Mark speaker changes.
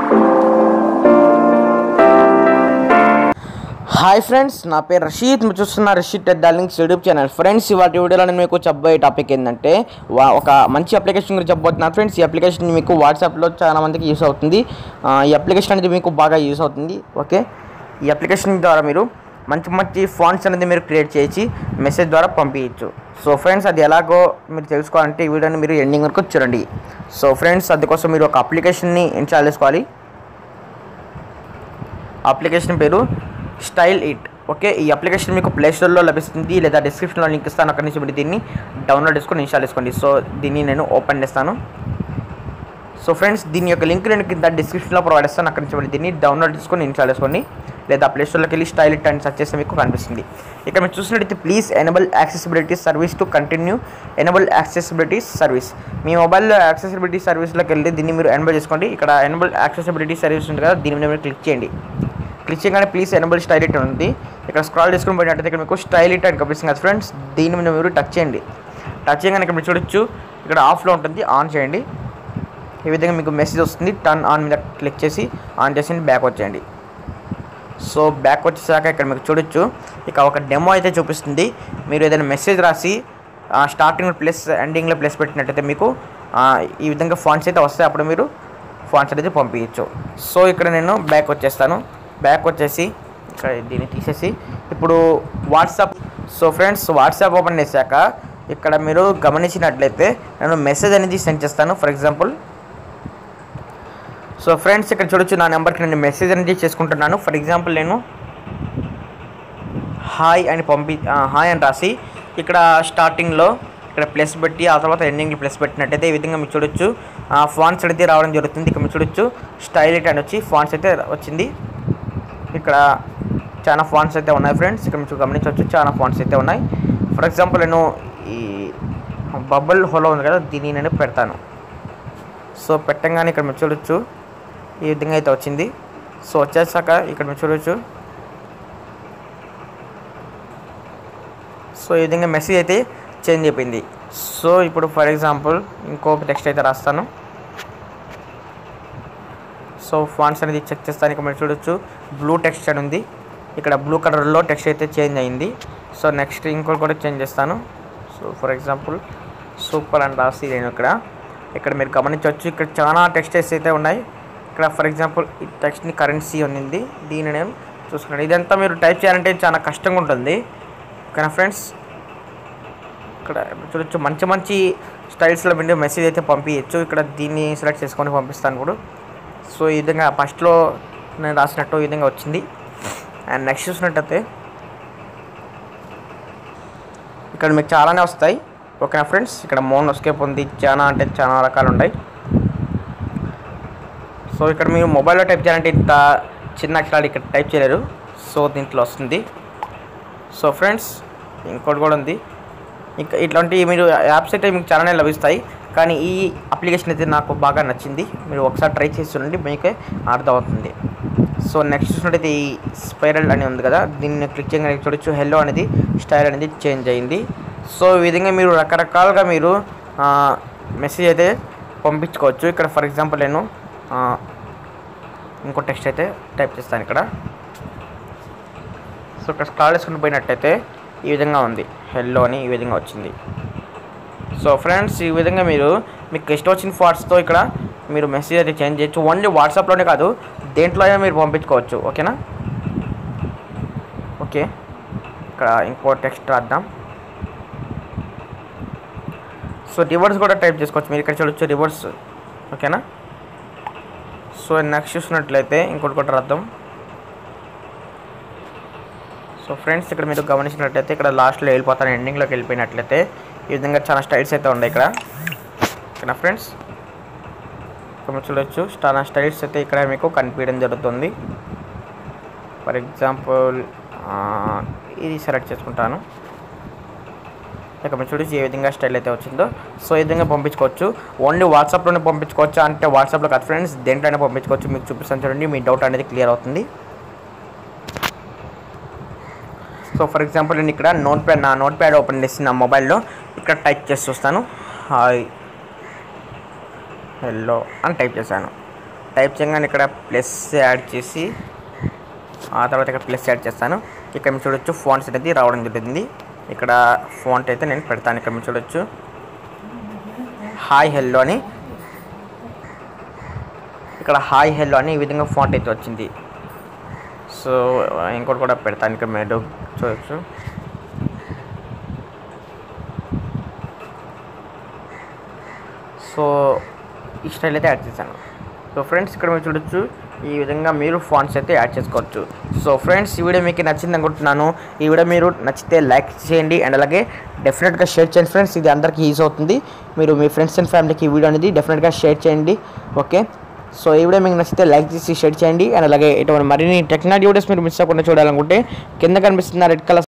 Speaker 1: hi friends నా పేరు రషీద్ మీరు చూస్తున్న Rasheed Ted Darlings YouTube channel friends ఇవాటి వీడియోలో నేను మీకు చెప్పబోయే టాపిక్ ఏంటంటే వా- ఒక మంచి అప్లికేషన్ గురించి చెప్పబోతున్నాను ఫ్రెండ్స్ ఈ అప్లికేషన్ మీకు వాట్సాప్లో చాలా మందికి యూస్ అవుతుంది ఆ, ఈ అప్లికేషన్ అనేది మీకు బాగా యూస్ అవుతుంది ఓకే ఈ అప్లికేషన్ ద్వారా మీరు మంచి మంచి ఫాంట్స్ అనేది మీరు క్రియేట్ చేసి మెసేజ్ ద్వారా పంపించచ్చు సో ఫ్రెండ్స్ అది ఎలాగో మీరు తెలుసుకోవాలంటే ఈ వీడియోని మీరు ఎండింగ్ వరకు చూడండి సో ఫ్రెండ్స్ అందుకోసం మీరు ఒక అప్లికేషన్ని ఇన్స్టాల్ చేసుకోవాలి అప్లికేషన్ పేరు స్టైల్ ఇట్ ఓకే ఈ అప్లికేషన్ మీకు ప్లే స్టోర్లో లభిస్తుంది లేదా డిస్క్రిప్షన్లో లింక్ ఇస్తాను అక్కడి నుంచి మీరు దీన్ని డౌన్లోడ్ చేసుకొని ఇన్స్టాల్ చేసుకోండి సో దీన్ని నేను ఓపెన్ చేస్తాను సో ఫ్రెండ్స్ దీని యొక్క లింక్ నేను కింద డిస్క్రిప్షన్లో ప్రొవైడ్ చేస్తాను అక్కడి నుంచి మీరు దీన్ని డౌన్లోడ్ చేసుకొని ఇన్స్టాల్ చేసుకోండి లేదా ప్లే స్టోర్లోకి వెళ్ళి స్టైల్ ఇట్ అని సెర్చ్ చేస్తే మీకు కనిపిస్తుంది ఇక్కడ మీరు చూసినట్టయితే please enable accessibility service to continue enable accessibility service మీ మొబైల్లో యాక్సెసిబిలిటీ సర్వీస్లోకి వెళ్ళి దీన్ని మీరు ఎనబుల్ చేసుకోండి ఇక్కడ ఎనబుల్ యాక్సెసిబిలిటీ సర్వీస్ ఉంది కదా దీని మీద మీరు క్లిక్ చేయండి క్లిక్ చేయగానే ప్లీజ్ ఎనబుల్ స్టైల్ ఇట్ అని ఉంది ఇక్కడ స్క్రాల్ చేసుకుని పోయినట్టయితే ఇక్కడ మీకు స్టైల్ ఇట్ అని కనిపిస్తుంది కదా ఫ్రెండ్స్ దీని మీద మీరు టచ్ చేయండి టచ్ చేయగానే ఇక్కడ మీరు చూడొచ్చు ఇక్కడ ఆఫ్లో ఉంటుంది ఆన్ చేయండి ఈ విధంగా మీకు మెసేజ్ వస్తుంది టర్న్ ఆన్ మీద క్లిక్ చేసి ఆన్ చేసి బ్యాక్ వచ్చేయండి సో బ్యాక్ వచ్చేసాక ఇక్కడ మీకు చూడొచ్చు ఇక ఒక డెమో అయితే చూపిస్తుంది మీరు ఏదైనా మెసేజ్ రాసి స్టార్టింగ్ ప్లస్ ఎండింగ్లో ప్లస్ పెట్టినట్టయితే మీకు ఆ, ఈ విధంగా ఫాంట్స్ అయితే వస్తాయి అప్పుడు మీరు ఫాంట్స్ అనేది పంపించచ్చు సో ఇక్కడ నేను బ్యాక్ వచ్చేస్తాను బ్యాక్ వచ్చేసి ఇక్కడ దీన్ని తీసేసి ఇప్పుడు WhatsApp so friends WhatsApp open చేశాక ఇక్కడ మీరు గమనించినట్లయితే నేను మెసేజ్ అనేది సెండ్ చేస్తాను ఫర్ ఎగ్జాంపుల్ సో ఫ్రెండ్స్ ఇక్కడ చూడొచ్చు నా నెంబర్కి నేను మెసేజ్ అనేది చేసుకుంటున్నాను ఫర్ ఎగ్జాంపుల్ నేను హాయ్ అని పంపి ఆ, హాయ్ అని రాసి ఇక్కడ స్టార్టింగ్లో ఇక్కడ ప్లస్ పెట్టి ఆ తర్వాత ఎండింగ్లో ప్లస్ పెట్టినట్టయితే ఈ విధంగా మీరు చూడొచ్చు ఫాంట్స్ అయితే రావడం జరుగుతుంది ఇక్కడ మీరు చూడొచ్చు స్టైల్ ఇట్ అని వచ్చి ఫాంట్స్ అయితే వచ్చింది ఇక్కడ చాలా ఫాంట్స్ అయితే ఉన్నాయి ఫ్రెండ్స్ ఇక్కడ మీరు గమనించవచ్చు చాలా ఫాంట్స్ అయితే ఉన్నాయి ఫర్ ఎగ్జాంపుల్ నేను ఈ బబుల్ హోలో ఉంది కదా దీన్ని నేను పెడతాను సో పెట్టంగానే ఇక్కడ మీరు చూడొచ్చు ఈ విధంగా అయితే వచ్చింది సో వచ్చేసాక ఇక్కడ మీరు చూడొచ్చు సో ఈ విధంగా మెసేజ్ అయితే చేంజ్ అయిపోయింది సో ఇప్పుడు ఫర్ ఎగ్జాంపుల్ ఇంకో టెక్స్ట్ అయితే రాస్తాను సో ఫాంట్స్ అనేది చెక్ చేస్తాను ఇక్కడ మీరు చూడొచ్చు బ్లూ టెక్స్ట్ అని ఉంది ఇక్కడ బ్లూ కలర్లో టెక్స్ట్ అయితే చేంజ్ అయింది సో నెక్స్ట్ ఇంకోటి కూడా చేంజ్ చేస్తాను సో ఫర్ ఎగ్జాంపుల్ సూపర్ అని రాసి నేను ఇక్కడ ఇక్కడ మీరు గమనించవచ్చు ఇక్కడ చాలా టెక్స్టైల్స్ అయితే ఉన్నాయి ఇక్కడ ఫర్ ఎగ్జాంపుల్ ఈ టెక్స్ట్ని కరెన్సీ ఉంది దీన్ని నేను చూసుకున్నాను ఇదంతా మీరు టైప్ చేయాలంటే చాలా కష్టంగా ఉంటుంది ఓకేనా ఫ్రెండ్స్ ఇక్కడ చూడొచ్చు మంచి మంచి స్టైల్స్లో విండో మెసేజ్ అయితే పంపించచ్చు ఇక్కడ దీన్ని సెలెక్ట్ చేసుకొని పంపిస్తాను ఇప్పుడు సో ఈ విధంగా ఫస్ట్లో నేను రాసినట్టు ఈ విధంగా వచ్చింది అండ్ నెక్స్ట్ చూసినట్టయితే ఇక్కడ మీకు చాలానే వస్తాయి ఓకేనా ఫ్రెండ్స్ ఇక్కడ మోన్ ఎస్కేప్ ఉంది చాలా అంటే చాలా రకాలు ఉన్నాయి సో ఇక్కడ మీరు మొబైల్లో టైప్ చేయాలంటే ఇంత చిన్న అక్షరాలు ఇక్కడ టైప్ చేయలేరు సో దీంట్లో వస్తుంది సో ఫ్రెండ్స్ ఇంకోటి కూడా ఉంది ఇంకా ఇట్లాంటి మీరు యాప్స్ అయితే మీకు చాలానే లభిస్తాయి కానీ ఈ అప్లికేషన్ అయితే నాకు బాగా నచ్చింది మీరు ఒకసారి ట్రై చేసి చూడండి మీకే అర్థమవుతుంది సో నెక్స్ట్ చూసినట్టయితే ఈ స్పైరల్ అని ఉంది కదా దీన్ని క్లిక్ చేయగానే చూడొచ్చు హెల్లో అనేది స్టైల్ అనేది చేంజ్ అయింది సో ఈ విధంగా మీరు రకరకాలుగా మీరు మెసేజ్ అయితే పంపించుకోవచ్చు ఇక్కడ ఫర్ ఎగ్జాంపుల్ నేను ఆ, ఇంకో టెక్స్ట్ అయితే టైప్ చేస్తాను ఇక్కడ సో ఇక్కడ స్క్రాల్ చేసుకుని పోయినట్టయితే ఈ విధంగా ఉంది హెల్లో అని ఈ విధంగా వచ్చింది సో ఫ్రెండ్స్ ఈ విధంగా మీరు మీకు ఇష్టం వచ్చిన ఫాట్స్తో ఇక్కడ మీరు మెసేజ్ అయితే చేంజ్ చేయొచ్చు ఓన్లీ వాట్సాప్లోనే కాదు దేంట్లో అయినా మీరు పంపించుకోవచ్చు ఓకేనా ఓకే ఇక్కడ ఇంకో టెక్స్ట్ రాద్దాం సో రివర్స్ కూడా టైప్ చేసుకోవచ్చు మీరు ఇక్కడ చూడొచ్చు రివర్స్ ఓకేనా సో నెక్స్ట్ చూసినట్లయితే ఇంకోటి కూడా రాద్దాం సో ఫ్రెండ్స్ ఇక్కడ మీరు గమనించినట్లయితే ఇక్కడ లాస్ట్లో వెళ్ళిపోతాను ఎండింగ్లోకి వెళ్ళిపోయినట్లయితే ఈ విధంగా చాలా స్టైల్స్ అయితే ఉన్నాయి ఇక్కడ ఓకేనా ఫ్రెండ్స్ ఇక్కడ మీరు చూడొచ్చు చాలా స్టైల్స్ అయితే ఇక్కడ మీకు కనిపించడం జరుగుతుంది ఫర్ ఎగ్జాంపుల్ ఇది సెలెక్ట్ చేసుకుంటాను ఇక మీరు చూడొచ్చు ఏ విధంగా స్టైల్ అయితే వచ్చిందో సో ఈ విధంగా పంపించుకోవచ్చు ఓన్లీ వాట్సాప్లోనే పంపించుకోవచ్చు అంటే వాట్సాప్లో కాదు ఫ్రెండ్స్ దేంట్లోనే పంపించుకోవచ్చు మీకు చూపిస్తాను చూడండి మీ డౌట్ అనేది క్లియర్ అవుతుంది సో ఫర్ ఎగ్జాంపుల్ నేను ఇక్కడ నోట్ ప్యాడ్ నా నోట్ ప్యాడ్ ఓపెన్ చేసి నా మొబైల్లో ఇక్కడ టైప్ చేసి చూస్తాను హాయ్ హెల్లో అని టైప్ చేశాను టైప్ చేయగానే ఇక్కడ ప్లస్ యాడ్ చేసి ఆ తర్వాత ఇక్కడ ప్లస్ యాడ్ చేస్తాను ఇక్కడ మీరు చూడొచ్చు ఫాంట్స్ అనేది రావడం జరుగుతుంది ఇక్కడ ఫాంట్ అయితే నేను పెడతాను ఇక్కడ మీరు చూడొచ్చు హాయ్ హెల్లో అని ఇక్కడ హాయ్ హెల్లో అని ఈ విధంగా ఫాంట్ అయితే వచ్చింది సో ఇంకోటి కూడా పెడతాను ఇక్కడ మీరు చూడొచ్చు సో ఈ స్టైల్ అయితే యాడ్ చేశాను సో ఫ్రెండ్స్ ఇక్కడ మీరు చూడొచ్చు ఈ విధంగా మీరు ఫాంట్స్ అయితే యాడ్ చేసుకోవచ్చు సో ఫ్రెండ్స్ ఈ వీడియో మీకు నచ్చింది అనుకుంటున్నాను ఈ వీడియో మీరు నచ్చితే లైక్ చేయండి అండ్ అలాగే డెఫినెట్గా షేర్ చేయండి ఫ్రెండ్స్ ఇది అందరికీ యూజ్ అవుతుంది మీరు మీ ఫ్రెండ్స్ అండ్ ఫ్యామిలీకి ఈ వీడియో అనేది డెఫినెట్గా షేర్ చేయండి ఓకే సో ఈ వీడియో మీకు నచ్చితే లైక్ చేసి షేర్ చేయండి అండ్ అలాగే ఇటువంటి మరిన్ని టెక్నాలజీ వీడియోస్ మీరు మిస్ అవ్వకుండా చూడాలనుకుంటే కింద కనిపిస్తున్న రెడ్ కలర్